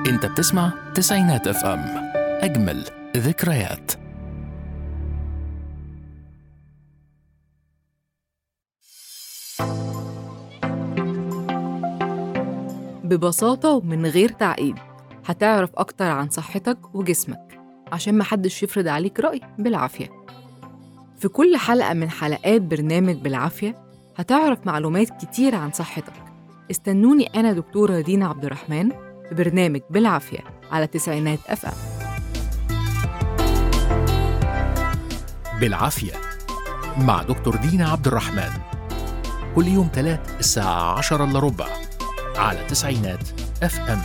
انت بتسمع تسعينات اف ام اجمل ذكريات ببساطة ومن غير تعقيد هتعرف أكتر عن صحتك وجسمك عشان محدش يفرض عليك رأي بالعافية في كل حلقة من حلقات برنامج بالعافية هتعرف معلومات كتير عن صحتك استنوني أنا دكتورة دينا عبد الرحمن في برنامج بالعافية على تسعينات أف أم بالعافية مع دكتور دينا عبد الرحمن كل يوم تلات الساعة عشرة إلا ربع على تسعينات اف ام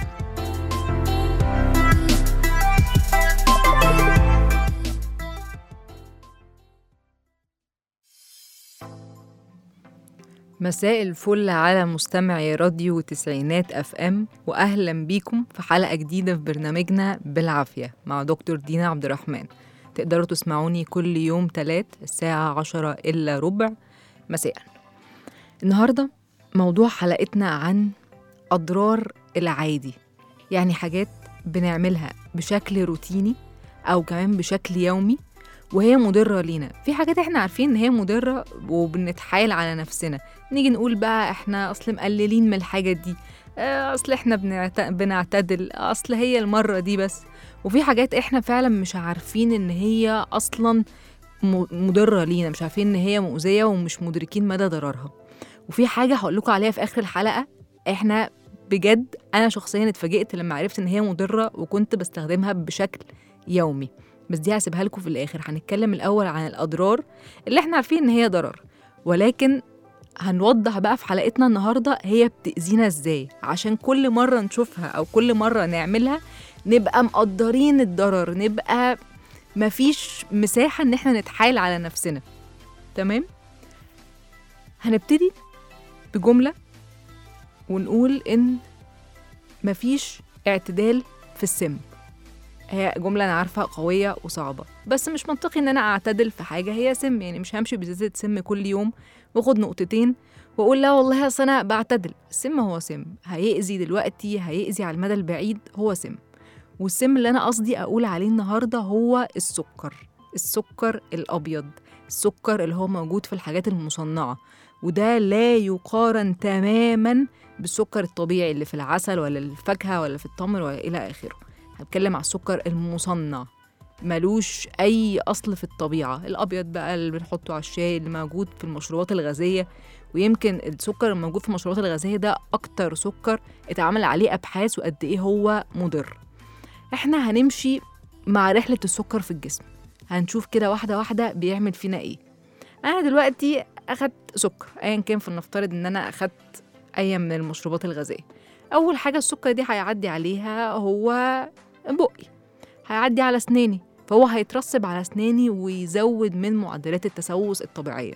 مساء الفل على مستمعي راديو تسعينات اف ام واهلا بيكم في حلقه جديده في برنامجنا بالعافيه مع دكتور دينا عبد الرحمن تقدروا تسمعوني كل يوم تلات الساعه عشرة الا ربع مساء النهارده موضوع حلقتنا عن اضرار العادي يعني حاجات بنعملها بشكل روتيني او كمان بشكل يومي وهي مضرة لينا في حاجات احنا عارفين ان هي مضرة وبنتحايل على نفسنا نيجي نقول بقى احنا اصل مقللين من الحاجة دي آه، اصل احنا بنعت... بنعتدل اصل هي المرة دي بس وفي حاجات احنا فعلا مش عارفين ان هي اصلا م- مضرة لينا مش عارفين ان هي مؤذية ومش مدركين مدى ضررها وفي حاجة هقول لكم عليها في اخر الحلقة احنا بجد انا شخصيا اتفاجئت لما عرفت ان هي مضرة وكنت بستخدمها بشكل يومي بس دي هسيبها لكم في الاخر هنتكلم الاول عن الاضرار اللي احنا عارفين ان هي ضرر ولكن هنوضح بقى في حلقتنا النهارده هي بتأذينا ازاي عشان كل مره نشوفها او كل مره نعملها نبقى مقدرين الضرر نبقى مفيش مساحه ان احنا نتحايل على نفسنا تمام هنبتدي بجمله ونقول ان مفيش اعتدال في السم هي جملة أنا عارفة قوية وصعبة بس مش منطقي إن أنا أعتدل في حاجة هي سم يعني مش همشي بزيادة سم كل يوم وآخد نقطتين وأقول لا والله أصل أنا بعتدل السم هو سم هيأذي دلوقتي هيأذي على المدى البعيد هو سم والسم اللي أنا قصدي أقول عليه النهاردة هو السكر السكر الأبيض السكر اللي هو موجود في الحاجات المصنعة وده لا يقارن تماما بالسكر الطبيعي اللي في العسل ولا الفاكهة ولا في التمر ولا إلى آخره هتكلم على السكر المصنع ملوش أي أصل في الطبيعة الأبيض بقى اللي بنحطه على الشاي اللي موجود في المشروبات الغازية ويمكن السكر الموجود في المشروبات الغازية ده أكتر سكر اتعمل عليه أبحاث وقد إيه هو مضر إحنا هنمشي مع رحلة السكر في الجسم هنشوف كده واحدة واحدة بيعمل فينا إيه أنا دلوقتي أخدت سكر أيا كان فلنفترض إن أنا أخدت أي من المشروبات الغازية أول حاجة السكر دي هيعدي عليها هو بقي هيعدي على أسناني فهو هيترسب على أسناني ويزود من معدلات التسوس الطبيعية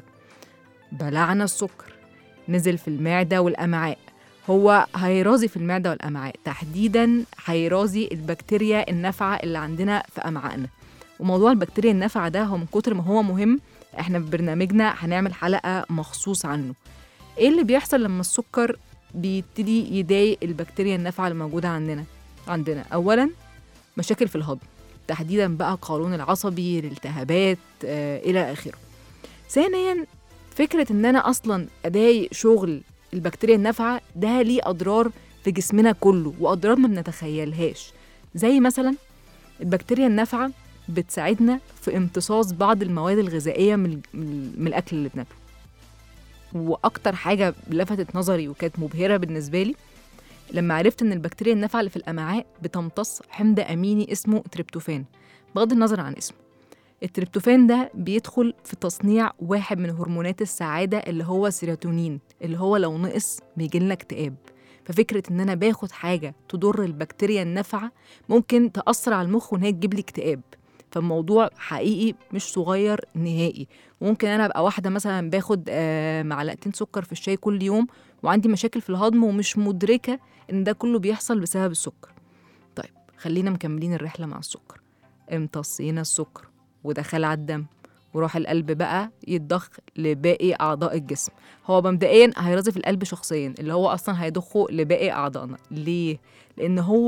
بلعنا السكر نزل في المعدة والأمعاء هو هيرازي في المعدة والأمعاء تحديدا هيرازي البكتيريا النافعة اللي عندنا في أمعائنا وموضوع البكتيريا النافعة ده هو من كتر ما هو مهم احنا في برنامجنا هنعمل حلقة مخصوص عنه ايه اللي بيحصل لما السكر بيبتدي يضايق البكتيريا النافعة اللي موجودة عندنا عندنا أولا مشاكل في الهضم تحديدا بقى القولون العصبي الالتهابات آه إلى آخره ثانيا فكرة إن أنا أصلا أضايق شغل البكتيريا النافعة ده ليه أضرار في جسمنا كله وأضرار ما بنتخيلهاش زي مثلا البكتيريا النافعة بتساعدنا في امتصاص بعض المواد الغذائية من, من الأكل اللي بناكله واكتر حاجه لفتت نظري وكانت مبهره بالنسبه لي لما عرفت ان البكتيريا النافعه اللي في الامعاء بتمتص حمض اميني اسمه تريبتوفان بغض النظر عن اسمه التريبتوفان ده بيدخل في تصنيع واحد من هرمونات السعاده اللي هو السيروتونين اللي هو لو نقص بيجيلنا اكتئاب ففكره ان انا باخد حاجه تضر البكتيريا النافعه ممكن تاثر على المخ وان هي تجيب لي اكتئاب فالموضوع حقيقي مش صغير نهائي ممكن انا ابقى واحده مثلا باخد آه، معلقتين سكر في الشاي كل يوم وعندي مشاكل في الهضم ومش مدركه ان ده كله بيحصل بسبب السكر طيب خلينا مكملين الرحله مع السكر امتصينا السكر ودخل على الدم وراح القلب بقى يتضخ لباقي اعضاء الجسم هو مبدئيا هيرازي في القلب شخصيا اللي هو اصلا هيضخه لباقي اعضائنا ليه لان هو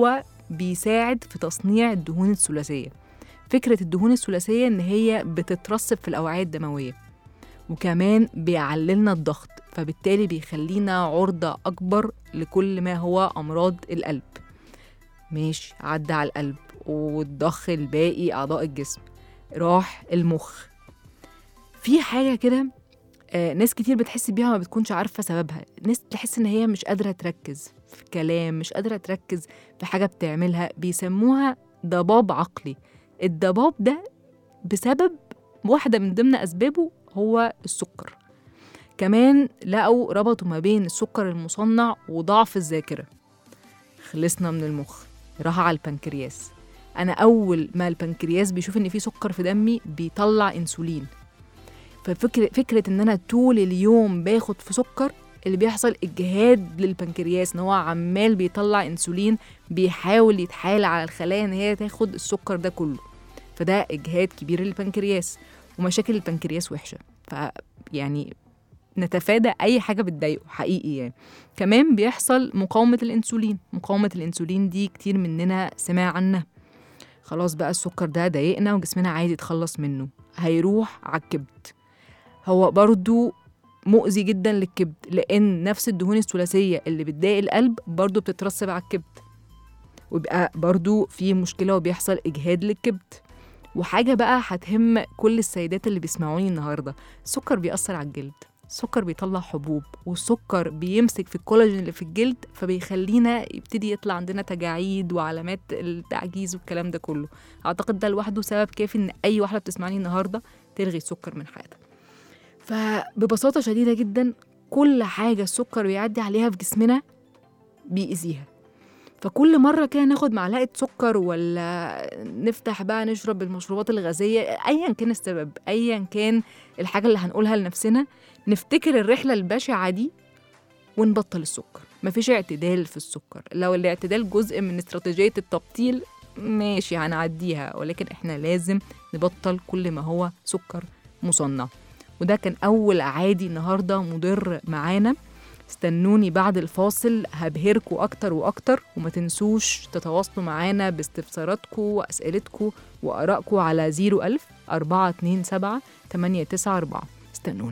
بيساعد في تصنيع الدهون الثلاثية فكرة الدهون الثلاثية إن هي بتترسب في الأوعية الدموية وكمان بيعللنا الضغط فبالتالي بيخلينا عرضة أكبر لكل ما هو أمراض القلب ماشي عدى على القلب والضخ الباقي أعضاء الجسم راح المخ في حاجة كده آه، ناس كتير بتحس بيها ما بتكونش عارفة سببها ناس تحس إن هي مش قادرة تركز في كلام مش قادرة تركز في حاجة بتعملها بيسموها ضباب عقلي الضباب ده بسبب واحدة من ضمن أسبابه هو السكر كمان لقوا ربطوا ما بين السكر المصنع وضعف الذاكرة خلصنا من المخ راح على البنكرياس أنا أول ما البنكرياس بيشوف إن في سكر في دمي بيطلع أنسولين ففكرة فكرة إن أنا طول اليوم باخد في سكر اللي بيحصل اجهاد للبنكرياس ان هو عمال بيطلع انسولين بيحاول يتحايل على الخلايا ان هي تاخد السكر ده كله فده اجهاد كبير للبنكرياس ومشاكل البنكرياس وحشه ف يعني نتفادى اي حاجه بتضايقه حقيقي يعني كمان بيحصل مقاومه الانسولين مقاومه الانسولين دي كتير مننا سمع عنها خلاص بقى السكر ده ضايقنا وجسمنا عايز يتخلص منه هيروح على الكبد هو برضو مؤذي جدا للكبد لان نفس الدهون الثلاثيه اللي بتضايق القلب برضو بتترسب على الكبد ويبقى برضو في مشكله وبيحصل اجهاد للكبد وحاجه بقى هتهم كل السيدات اللي بيسمعوني النهارده السكر بيأثر على الجلد السكر بيطلع حبوب والسكر بيمسك في الكولاجين اللي في الجلد فبيخلينا يبتدي يطلع عندنا تجاعيد وعلامات التعجيز والكلام ده كله اعتقد ده لوحده سبب كافي ان اي واحده بتسمعني النهارده تلغي السكر من حياتها فببساطه شديده جدا كل حاجه السكر بيعدي عليها في جسمنا بيأذيها فكل مرة كده ناخد معلقة سكر ولا نفتح بقى نشرب المشروبات الغازية أيا كان السبب أيا كان الحاجة اللي هنقولها لنفسنا نفتكر الرحلة البشعة دي ونبطل السكر مفيش اعتدال في السكر لو الاعتدال جزء من استراتيجية التبطيل ماشي هنعديها ولكن احنا لازم نبطل كل ما هو سكر مصنع وده كان أول عادي النهاردة مضر معانا استنوني بعد الفاصل هبهركوا أكتر وأكتر وما تنسوش تتواصلوا معانا باستفساراتكم وأسئلتكم وآرائكم على 01000 427 894 استنونا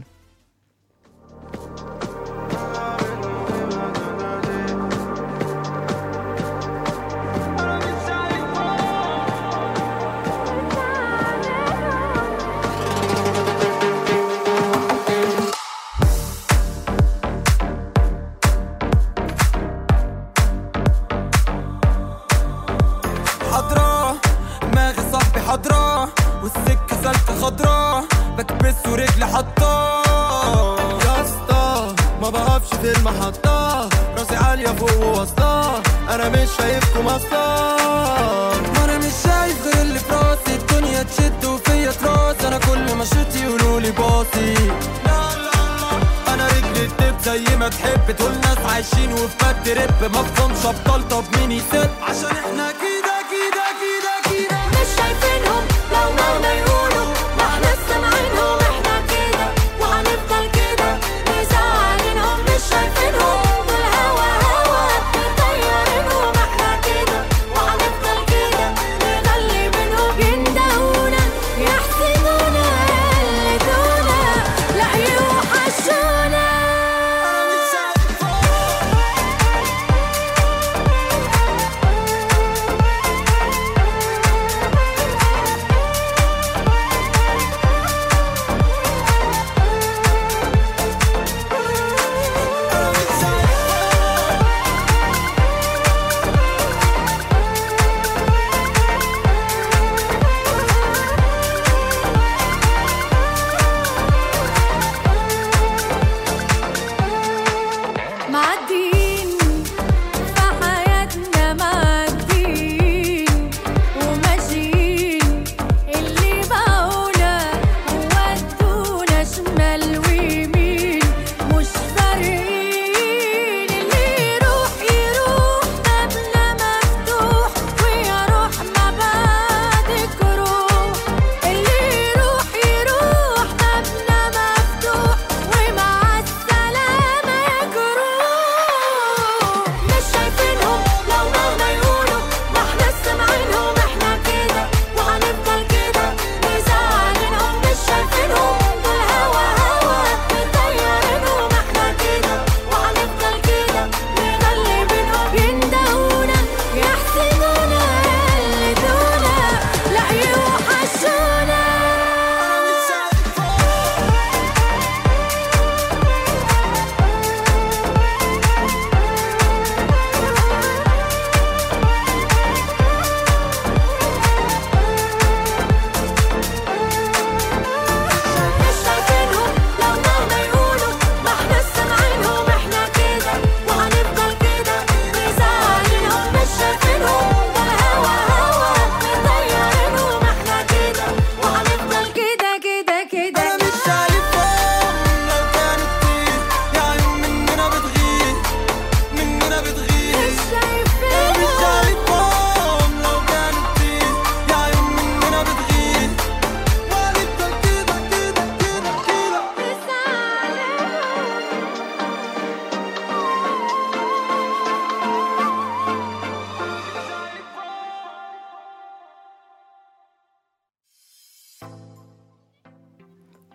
حضرا دماغي صاحبي حضرا والسكة سالكة خضرا بكبس ورجلي حطاه يا اسطى ما بقفش في المحطة راسي عالية فوق وواصلة أنا مش شايفكم أصلا ما أنا مش شايف غير اللي في راسي الدنيا تشد وفيا تراس أنا كل ما شت يقولولي باصي لا لا لا أنا رجلي تدب زي ما تحب تقول ناس عايشين وفي مد رب ما بفهمش أبطال طب مين يسد عشان احنا كده كده كده كده مش شايفينهم لو مهما يقولوا ما احنا سامعينهم احنا كده وهنفضل كده مزعلينهم مش شايفينهم والهوا هوا مطيرينهم احنا كده وهنفضل كده نغلي منهم يندهونا يحسدونا يقلدونا لا يوحشونا معديين في حياتنا معديين وماشيين اللي باعونا ودونا شمال ويمين مش فارقين اللي يروح يروح بابنا مفتوح ويا روح ما بعدك روح اللي يروح يروح بابنا مفتوح ومع السلامة يا جروح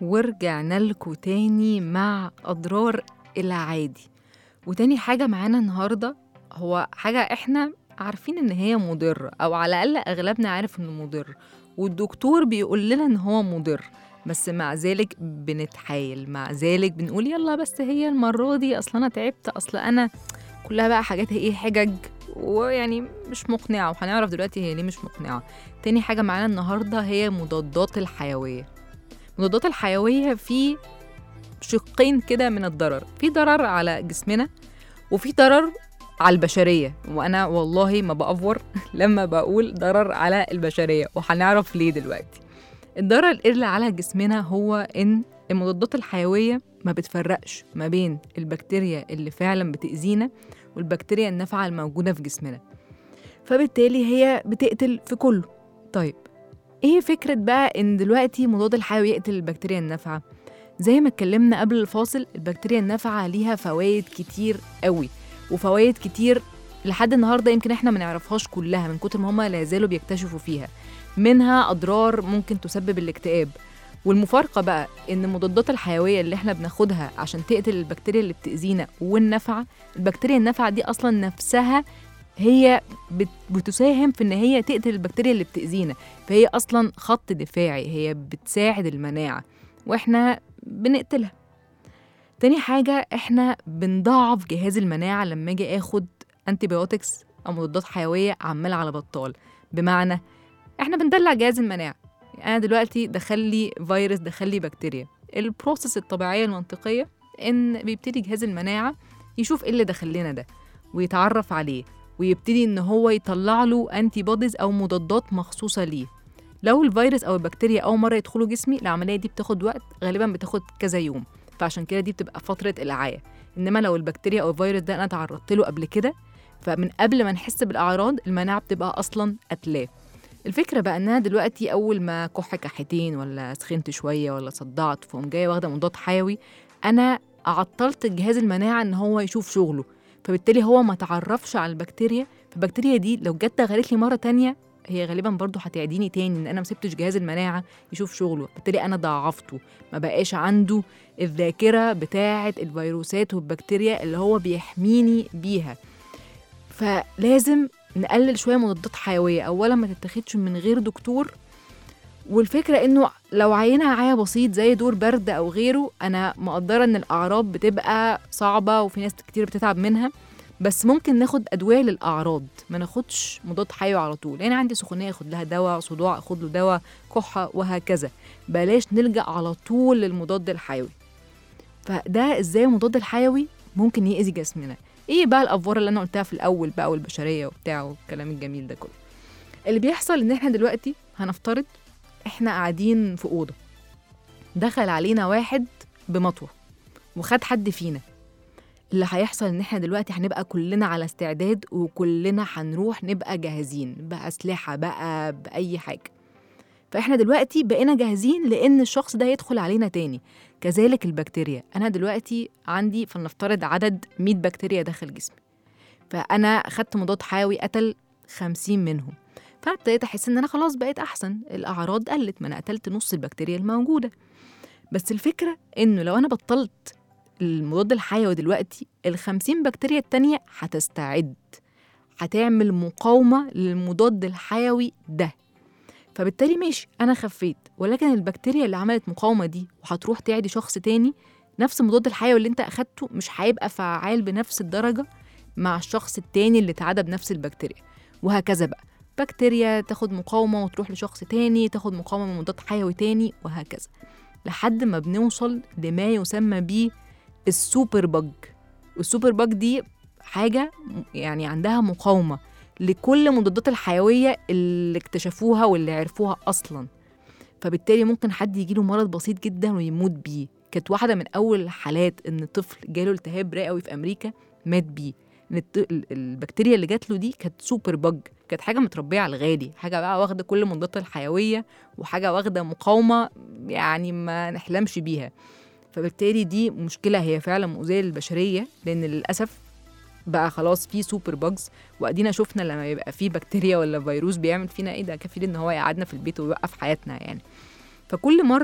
ورجعنا لكم تاني مع أضرار العادي وتاني حاجة معانا النهاردة هو حاجة إحنا عارفين إن هي مضرة أو على الأقل أغلبنا عارف إنه مضر والدكتور بيقول لنا إن هو مضر بس مع ذلك بنتحايل مع ذلك بنقول يلا بس هي المرة دي أصل أنا تعبت أصل أنا كلها بقى حاجات إيه حجج ويعني مش مقنعة وهنعرف دلوقتي هي ليه مش مقنعة تاني حاجة معانا النهاردة هي مضادات الحيوية المضادات الحيوية في شقين كده من الضرر في ضرر على جسمنا وفي ضرر على البشرية وأنا والله ما بأفور لما بقول ضرر على البشرية وهنعرف ليه دلوقتي الضرر اللي على جسمنا هو إن المضادات الحيوية ما بتفرقش ما بين البكتيريا اللي فعلا بتأذينا والبكتيريا النافعة الموجودة في جسمنا فبالتالي هي بتقتل في كله طيب ايه فكرة بقى ان دلوقتي مضاد الحيوي يقتل البكتيريا النافعة زي ما اتكلمنا قبل الفاصل البكتيريا النافعة ليها فوائد كتير قوي وفوائد كتير لحد النهارده يمكن احنا ما نعرفهاش كلها من كتر ما هما لا زالوا بيكتشفوا فيها منها اضرار ممكن تسبب الاكتئاب والمفارقه بقى ان المضادات الحيويه اللي احنا بناخدها عشان تقتل البكتيريا اللي بتاذينا والنافعه البكتيريا النافعه دي اصلا نفسها هي بت- بتساهم في ان هي تقتل البكتيريا اللي بتاذينا فهي اصلا خط دفاعي هي بتساعد المناعه واحنا بنقتلها تاني حاجة احنا بنضاعف جهاز المناعة لما اجي اخد انتي بايوتكس او مضادات حيوية عمال على بطال بمعنى احنا بندلع جهاز المناعة انا دلوقتي دخل لي فيروس دخل لي بكتيريا البروسيس الطبيعية المنطقية ان بيبتدي جهاز المناعة يشوف ايه اللي دخل لنا ده ويتعرف عليه ويبتدي ان هو يطلع له انتي بوديز او مضادات مخصوصة ليه لو الفيروس او البكتيريا اول مرة يدخلوا جسمي العملية دي بتاخد وقت غالبا بتاخد كذا يوم فعشان كده دي بتبقى فترة العاية إنما لو البكتيريا أو الفيروس ده أنا تعرضت له قبل كده فمن قبل ما نحس بالأعراض المناعة بتبقى أصلا قتلاه الفكرة بقى إن أنا دلوقتي أول ما كح كحتين ولا سخنت شوية ولا صدعت فقوم جاية واخدة مضاد حيوي أنا عطلت جهاز المناعة إن هو يشوف شغله فبالتالي هو ما تعرفش على البكتيريا فالبكتيريا دي لو جت دخلت لي مرة تانية هي غالبا برضو هتعديني تاني ان انا ما سبتش جهاز المناعه يشوف شغله بالتالي انا ضاعفته ما بقاش عنده الذاكره بتاعه الفيروسات والبكتيريا اللي هو بيحميني بيها فلازم نقلل شويه مضادات حيويه اولا ما تتاخدش من غير دكتور والفكره انه لو عينها عيا بسيط زي دور برد او غيره انا مقدره ان الاعراض بتبقى صعبه وفي ناس كتير بتتعب منها بس ممكن ناخد ادويه للاعراض ما ناخدش مضاد حيوي على طول يعني عندي سخونيه اخد لها دواء صداع اخد له دواء كحه وهكذا بلاش نلجا على طول للمضاد الحيوي فده ازاي المضاد الحيوي ممكن يأذي جسمنا ايه بقى الافوار اللي انا قلتها في الاول بقى والبشريه وبتاع والكلام الجميل ده كله اللي بيحصل ان احنا دلوقتي هنفترض احنا قاعدين في اوضه دخل علينا واحد بمطوه وخد حد فينا اللي هيحصل ان احنا دلوقتي هنبقى كلنا على استعداد وكلنا هنروح نبقى جاهزين بأسلحة بقى بأي حاجة فاحنا دلوقتي بقينا جاهزين لان الشخص ده يدخل علينا تاني كذلك البكتيريا انا دلوقتي عندي فلنفترض عدد 100 بكتيريا داخل جسمي فانا خدت مضاد حيوي قتل 50 منهم فانا ابتديت احس ان انا خلاص بقيت احسن الاعراض قلت ما انا قتلت نص البكتيريا الموجوده بس الفكره انه لو انا بطلت المضاد الحيوي دلوقتي ال 50 بكتيريا التانية هتستعد هتعمل مقاومة للمضاد الحيوي ده فبالتالي ماشي أنا خفيت ولكن البكتيريا اللي عملت مقاومة دي وهتروح تعدي شخص تاني نفس المضاد الحيوي اللي انت أخدته مش هيبقى فعال بنفس الدرجة مع الشخص التاني اللي اتعدى بنفس البكتيريا وهكذا بقى بكتيريا تاخد مقاومة وتروح لشخص تاني تاخد مقاومة من مضاد حيوي تاني وهكذا لحد ما بنوصل لما يسمى بيه السوبر بج والسوبر بج دي حاجة يعني عندها مقاومة لكل المضادات الحيوية اللي اكتشفوها واللي عرفوها أصلا فبالتالي ممكن حد يجيله مرض بسيط جدا ويموت بيه كانت واحدة من أول الحالات إن طفل جاله التهاب رئوي في أمريكا مات بيه إن الت- ال- البكتيريا اللي جات له دي كانت سوبر بج كانت حاجة متربية على الغالي حاجة بقى واخدة كل المضادات الحيوية وحاجة واخدة مقاومة يعني ما نحلمش بيها فبالتالي دي مشكلة هي فعلا مؤذية للبشرية لأن للأسف بقى خلاص في سوبر باجز وادينا شفنا لما يبقى في بكتيريا ولا فيروس بيعمل فينا ايه ده كفيل ان هو يقعدنا في البيت ويوقف حياتنا يعني فكل مرة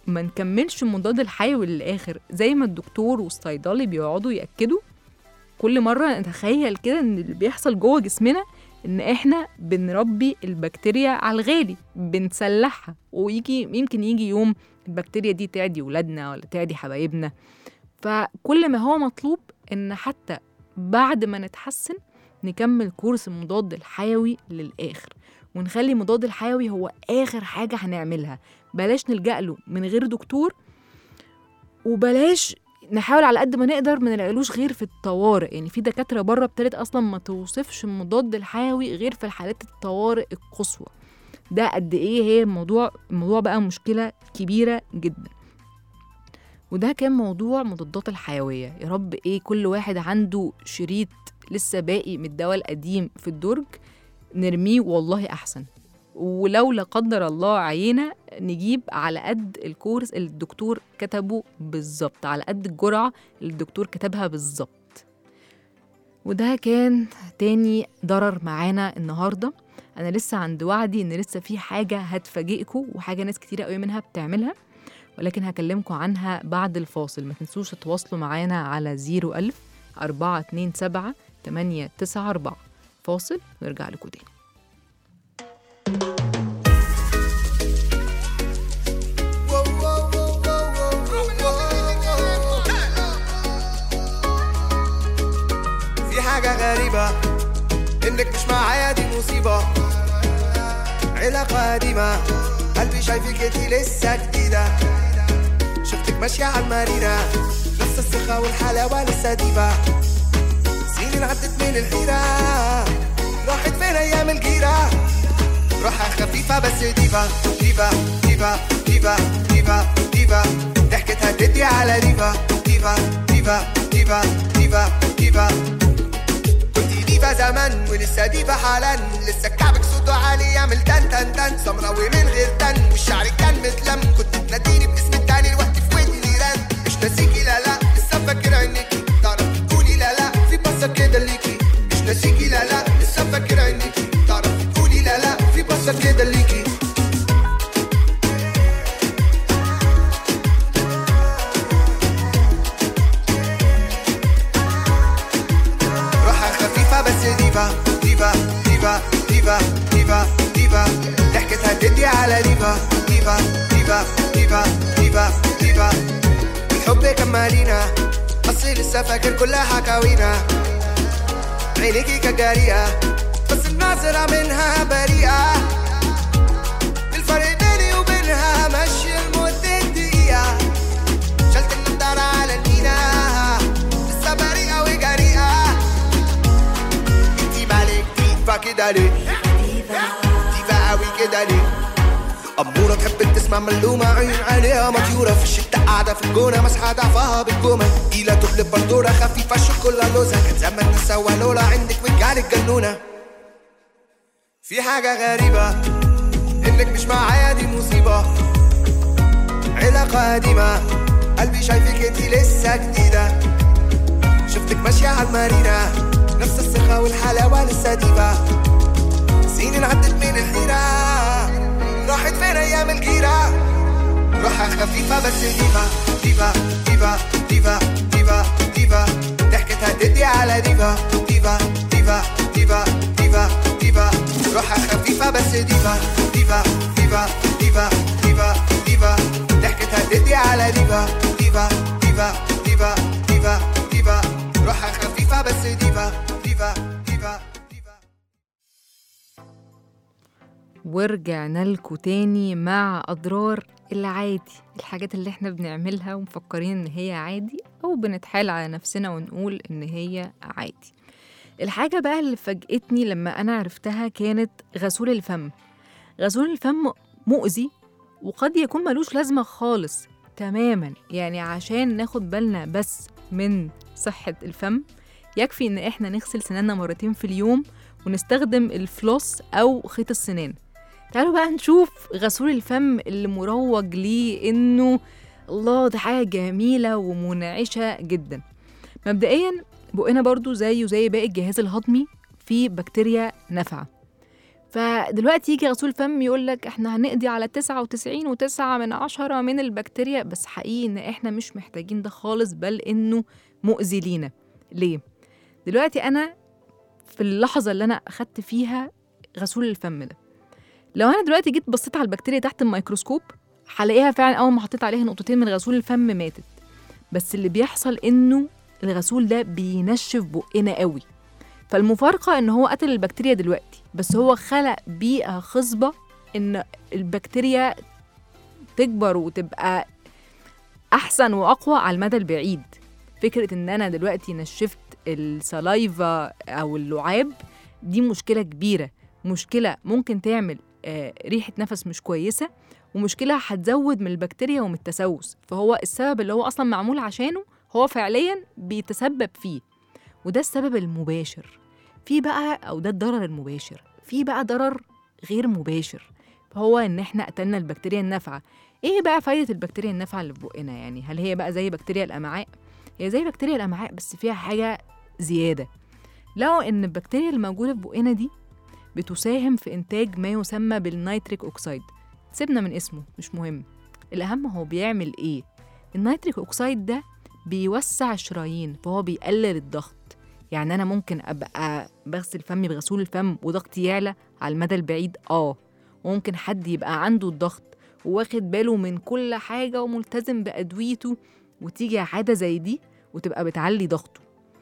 ما نكملش المضاد الحيوي للاخر زي ما الدكتور والصيدلي بيقعدوا ياكدوا كل مره نتخيل كده ان اللي بيحصل جوه جسمنا ان احنا بنربي البكتيريا على الغالي بنسلحها ويجي يمكن يجي يوم البكتيريا دي تعدي ولادنا ولا تعدي حبايبنا فكل ما هو مطلوب ان حتى بعد ما نتحسن نكمل كورس المضاد الحيوي للآخر ونخلي المضاد الحيوي هو آخر حاجة هنعملها بلاش نلجأ له من غير دكتور وبلاش نحاول على قد ما نقدر ما نلاقيلوش غير في الطوارئ يعني في دكاترة بره ابتدت أصلا ما توصفش المضاد الحيوي غير في الحالات الطوارئ القصوى ده قد إيه هي الموضوع الموضوع بقى مشكلة كبيرة جدا وده كان موضوع مضادات الحيوية يا رب إيه كل واحد عنده شريط لسه باقي من الدواء القديم في الدرج نرميه والله أحسن ولو لا قدر الله عينا نجيب على قد الكورس اللي الدكتور كتبه بالظبط على قد الجرعة اللي الدكتور كتبها بالظبط وده كان تاني ضرر معانا النهارده انا لسه عند وعدي ان لسه في حاجه هتفاجئكم وحاجه ناس كتيره قوي منها بتعملها ولكن هكلمكم عنها بعد الفاصل ما تنسوش تتواصلوا معانا على 01000 427 894 فاصل ونرجع لكم تاني في حاجة غريبة إنك مش معايا دي مصيبة علاقة قديمة قلبي شايفك انتي لسه جديدة شفتك ماشية على المارينا نفس الثقة والحلاوة لسه ديبة سنين عدت من الحيرة راحت فين أيام الجيرة روحها خفيفة بس ديفا ديفا ديفا ديفا ديفا ديفا ضحكتها تدي على ديفا ديفا ديفا ديفا ديفا ديفا كنتي ديفا زمان ولسه ديفا حالا لسه كعبك صوته عالي يعمل تن تن تن سمراوي من غير تن والشعر كان متلم كنت تناديني باسم التاني الوقت في ودني رن مش ناسيكي لا لا لسه فاكر عينيكي تعرف تقولي لا لا في بصة كده ليكي مش ناسيكي لا لا لسه فاكر عينيكي تعرف تقولي لا لا في بصة كده ليكي روحها خفيفة بس ديفا ديفا ديفا ديفا ديفا ديفا ضحكتها تدي على ديفا ديفا ديفا ديفا ديفا ديفا الحب كمالينا أصلي لسه فاكر كل حكاوينا عينيكي كجارية بس الناظرة منها بريئة الفرق بيني وبينها ماشي لمدة دقيقة شلت النضارة على المينا لسه بريئة وجريئة انتي مالك ديفا كده ليه ديفا قوي كده ليه أمورة تحب تسمع ملومة عين عليها مطيورة في الشتاء قاعدة في الجونة مسحة ضعفها بالجومة تقيلة تقلب بردورة خفيفة شوكولا لوزة كان زمان نسوى لولا عندك وجعلك جنونة في حاجة غريبة إنك مش معايا دي مصيبة علاقة قديمة قلبي شايفك انتي لسه جديدة شفتك ماشية على المارينا نفس الثقة والحلاوة لسه ديفا سنين عدت من الحيرة راحت فين أيام الجيرة روحها خفيفة بس ديفا ديفا ديفا ديفا ديفا ديفا ضحكتها تدي على ديفا ديفا ديفا ديفا ديفا ديفا روحها خفيفة بس ديفا ديفا ديفا ديفا ديفا ديفا ضحكتها تدي على ديفا ديفا ديفا ديفا ديفا ديفا روحها خفيفة بس ديفا ديفا ديفا ديفا ورجعنا لكم تاني مع أضرار العادي الحاجات اللي احنا بنعملها ومفكرين ان هي عادي او بنتحايل على نفسنا ونقول ان هي عادي الحاجة بقى اللي فاجأتني لما أنا عرفتها كانت غسول الفم غسول الفم مؤذي وقد يكون ملوش لازمة خالص تماما يعني عشان ناخد بالنا بس من صحة الفم يكفي ان احنا نغسل سناننا مرتين في اليوم ونستخدم الفلوس او خيط السنان تعالوا بقى نشوف غسول الفم اللي مروج ليه انه الله ده حاجة جميلة ومنعشة جدا مبدئيا بقنا برضو زيه زي باقي الجهاز الهضمي فيه بكتيريا نافعة فدلوقتي يجي غسول فم يقول لك احنا هنقضي على 99 وتسعة من عشرة من البكتيريا بس حقيقي ان احنا مش محتاجين ده خالص بل انه مؤذي لينا ليه؟ دلوقتي انا في اللحظة اللي انا اخدت فيها غسول الفم ده لو انا دلوقتي جيت بصيت على البكتيريا تحت الميكروسكوب هلاقيها فعلا اول ما حطيت عليها نقطتين من غسول الفم ماتت بس اللي بيحصل انه الغسول ده بينشف بقنا قوي فالمفارقة ان هو قتل البكتيريا دلوقتي بس هو خلق بيئة خصبة ان البكتيريا تكبر وتبقى احسن واقوى على المدى البعيد فكرة ان انا دلوقتي نشفت السلايفا او اللعاب دي مشكلة كبيرة مشكلة ممكن تعمل آه، ريحة نفس مش كويسة ومشكلة هتزود من البكتيريا ومن التسوس فهو السبب اللي هو أصلا معمول عشانه هو فعليا بيتسبب فيه وده السبب المباشر في بقى أو ده الضرر المباشر في بقى ضرر غير مباشر هو إن إحنا قتلنا البكتيريا النافعة إيه بقى فايدة البكتيريا النافعة اللي في بقنا يعني هل هي بقى زي بكتيريا الأمعاء هي زي بكتيريا الأمعاء بس فيها حاجة زيادة لو إن البكتيريا الموجودة في بقنا دي بتساهم في إنتاج ما يسمى بالنيتريك أوكسيد سيبنا من اسمه مش مهم الأهم هو بيعمل إيه النيتريك أوكسيد ده بيوسع الشرايين فهو بيقلل الضغط يعني أنا ممكن أبقى بغسل فمي بغسول الفم وضغطي يعلى على المدى البعيد آه وممكن حد يبقى عنده الضغط وواخد باله من كل حاجة وملتزم بأدويته وتيجي عادة زي دي وتبقى بتعلي ضغطه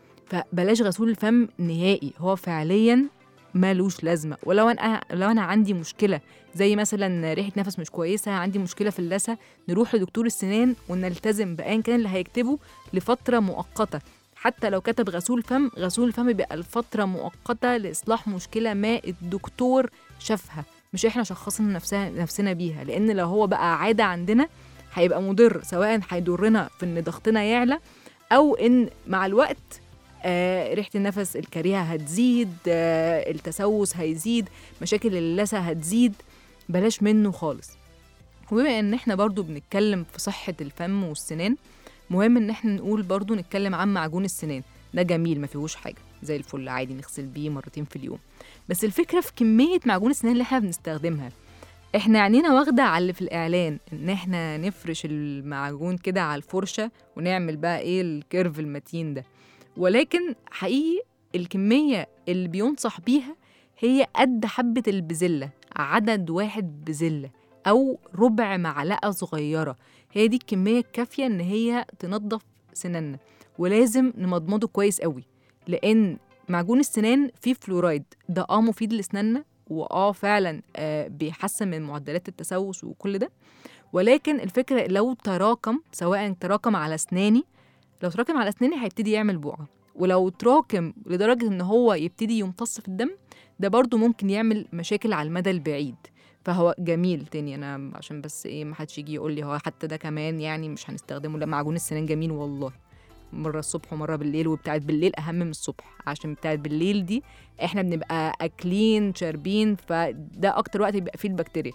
فبلاش غسول الفم نهائي هو فعليا مالوش لازمه ولو انا لو انا عندي مشكله زي مثلا ريحه نفس مش كويسه عندي مشكله في اللثه نروح لدكتور السنان ونلتزم بايا كان اللي هيكتبه لفتره مؤقته حتى لو كتب غسول فم غسول الفم بيبقى لفتره مؤقته لاصلاح مشكله ما الدكتور شافها مش احنا شخصنا نفسنا نفسنا بيها لان لو هو بقى عاده عندنا هيبقى مضر سواء هيضرنا في ان ضغطنا يعلى او ان مع الوقت آه ريحه النفس الكريهه هتزيد آه التسوس هيزيد مشاكل اللثه هتزيد بلاش منه خالص وبما ان احنا برضو بنتكلم في صحه الفم والسنان مهم ان احنا نقول برضو نتكلم عن معجون السنان ده جميل ما فيهوش حاجه زي الفل عادي نغسل بيه مرتين في اليوم بس الفكره في كميه معجون السنان اللي احنا بنستخدمها احنا عينينا واخده على اللي في الاعلان ان احنا نفرش المعجون كده على الفرشه ونعمل بقى ايه الكيرف المتين ده ولكن حقيقي الكميه اللي بينصح بيها هي قد حبه البزله عدد واحد بزله او ربع معلقه صغيره هي دي الكميه الكافيه ان هي تنظف سناننا ولازم نمضمضه كويس قوي لان معجون السنان فيه فلورايد ده اه مفيد لسناننا واه فعلا آه بيحسن من معدلات التسوس وكل ده ولكن الفكره لو تراكم سواء تراكم على اسناني لو تراكم على اسناني هيبتدي يعمل بقعه ولو تراكم لدرجه ان هو يبتدي يمتص في الدم ده برضو ممكن يعمل مشاكل على المدى البعيد فهو جميل تاني انا عشان بس ايه ما حدش يجي يقول لي هو حتى ده كمان يعني مش هنستخدمه لا معجون السنان جميل والله مرة الصبح ومرة بالليل وبتاعت بالليل أهم من الصبح عشان بتاعت بالليل دي إحنا بنبقى أكلين شاربين فده أكتر وقت بيبقى فيه البكتيريا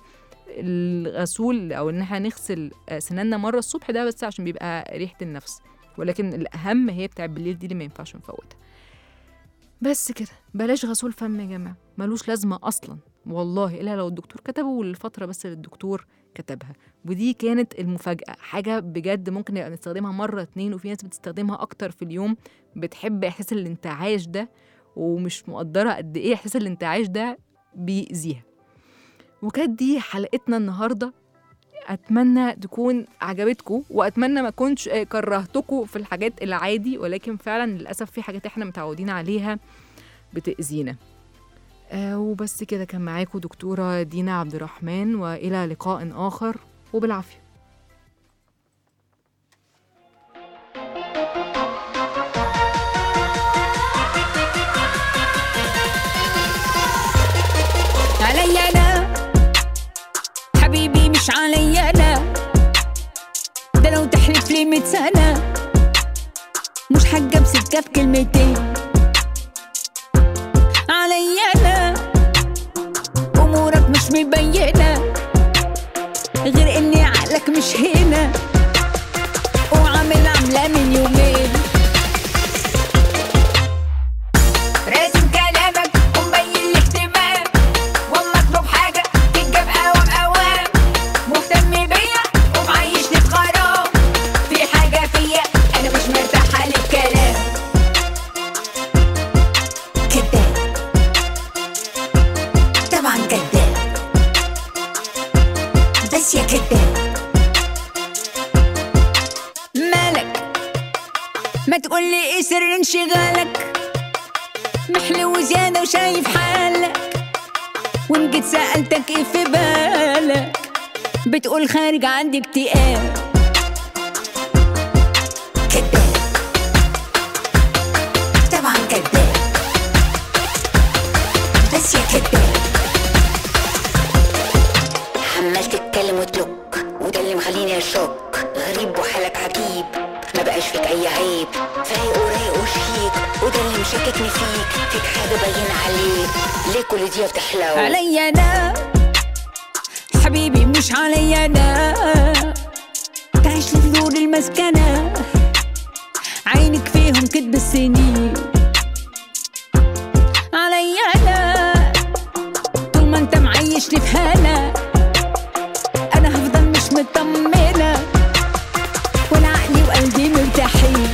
الغسول أو إن إحنا نغسل سناننا مرة الصبح ده بس عشان بيبقى ريحة النفس ولكن الأهم هي بتاعت بالليل دي اللي ما ينفعش نفوتها بس كده بلاش غسول فم يا جماعة ملوش لازمة أصلا والله إلا لو الدكتور كتبه للفترة بس اللي الدكتور كتبها ودي كانت المفاجأة حاجة بجد ممكن نبقى نستخدمها مرة اتنين وفي ناس بتستخدمها أكتر في اليوم بتحب إحساس الانتعاش ده ومش مقدرة قد إيه إحساس الانتعاش ده بيأذيها وكانت دي حلقتنا النهاردة أتمنى تكون عجبتكم وأتمنى ما كنتش كرهتكم في الحاجات العادي ولكن فعلا للأسف في حاجات إحنا متعودين عليها بتأذينا آه وبس كده كان معاكم دكتورة دينا عبد الرحمن وإلى لقاء آخر وبالعافية علي انا حبيبي مش علي انا ده لو تحلف لي مية سنة مش حاجة بسكة في كلمتين علي انا امورك مش مبينة غير اني عقلك مش هنا وعامل عاملة من يومين راسم كلامك ومبين الاهتمام والله كداب مالك ما تقولي ايه سر انشغالك محلو زيادة وشايف حالك وان جيت سألتك ايه في بالك بتقول خارج عندي اكتئاب كداب طبعا كداب بس يا كداب عمال تتكلم وتلوك وده اللي مخليني اشك غريب وحالك عجيب ما بقاش فيك اي عيب فايق ورايق وشيك وده اللي مشككني فيك فيك حاجه باين عليك ليه كل دي بتحلو عليا انا حبيبي مش عليا انا تعيش لي في دور المسكنه عينك فيهم كدب السنين عليا انا طول ما انت معيشني في هنا انا هفضل مش مطمنه ولا عقلي وقلبي مرتاحين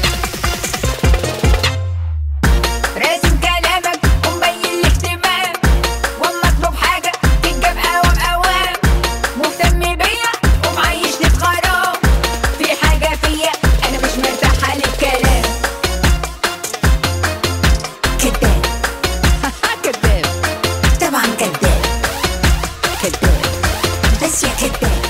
راسم كلامك ومبين الاهتمام واما اطلب حاجه تتجاب اوام اوام مهتم بيا ومعيشني في غرام في حاجه فيا انا مش مرتاحه للكلام كداب كداب طبعا كداب كداب بس يا كداب